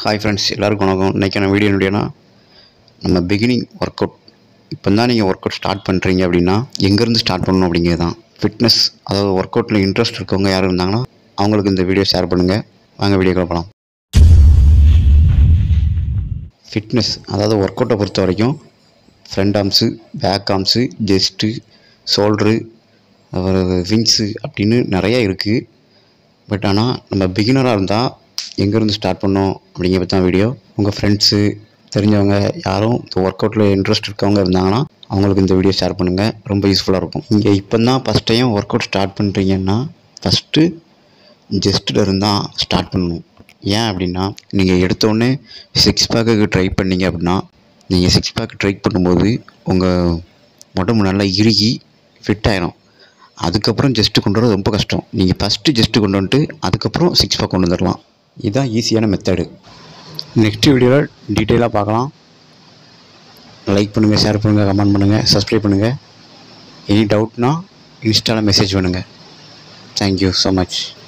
hi friends எல்லாருக்கும் வணக்கம் இன்றைக்கான வீடியோ என்னடினா நம்ம பிகினிங் ஒர்க் அவுட் இப்போ தான் நீங்கள் ஒர்க் அவுட் ஸ்டார்ட் பண்ணுறீங்க அப்படின்னா எங்கேருந்து ஸ்டார்ட் பண்ணணும் அப்படிங்கிறது தான் ஃபிட்னஸ் அதாவது ஒர்க் அவுட்டில் இன்ட்ரெஸ்ட் இருக்கவங்க யாரும் இருந்தாங்கன்னா அவங்களுக்கு இந்த வீடியோ ஷேர் பண்ணுங்கள் வாங்க வீடியோ போகலாம் ஃபிட்னஸ் அதாவது ஒர்க் அவுட்டை பொறுத்த வரைக்கும் front arms back arms chest shoulder அப்புறம் விங்ஸு அப்படின்னு நிறையா இருக்குது பட் ஆனால் நம்ம பிகினராக இருந்தால் எங்கேருந்து ஸ்டார்ட் பண்ணோம் அப்படிங்கிறத தான் வீடியோ உங்கள் ஃப்ரெண்ட்ஸு தெரிஞ்சவங்க யாரும் இந்த ஒர்க் அவுட்டில் இன்ட்ரெஸ்ட் இருக்கவங்க இருந்தாங்கன்னா அவங்களுக்கு இந்த வீடியோ ஷேர் பண்ணுங்கள் ரொம்ப யூஸ்ஃபுல்லாக இருக்கும் நீங்கள் இப்போ தான் first time workout start பண்ணுறீங்கன்னா ஃபஸ்ட்டு ஜெஸ்ட்டில் இருந்தால் ஸ்டார்ட் பண்ணணும் ஏன் அப்படின்னா நீங்கள் எடுத்தோடனே சிக்ஸ் பேக்குக்கு ட்ரை பண்ணீங்க அப்படின்னா நீங்கள் சிக்ஸ் பேக் ட்ரை பண்ணும்போது உங்கள் உடம்பு நல்லா இறுகி ஃபிட் ஆயிரும் அதுக்கப்புறம் ஜஸ்ட்டு கொண்டு வர ரொம்ப கஷ்டம் நீங்கள் ஃபஸ்ட்டு ஜஸ்ட்டு கொண்டு வந்துட்டு அதுக்கப்புறம் சிக்ஸ் பேக் கொண்டு வந்துடலாம் இதுதான் ஈஸியான மெத்தடு நெக்ஸ்ட் வீடியோவில் டீட்டெயிலாக பார்க்கலாம் லைக் பண்ணுங்கள் ஷேர் பண்ணுங்கள் கமெண்ட் பண்ணுங்கள் சப்ஸ்கிரைப் பண்ணுங்கள் எனி டவுட்னா இன்ஸ்டாவில் மெசேஜ் பண்ணுங்கள் தேங்க்யூ ஸோ மச்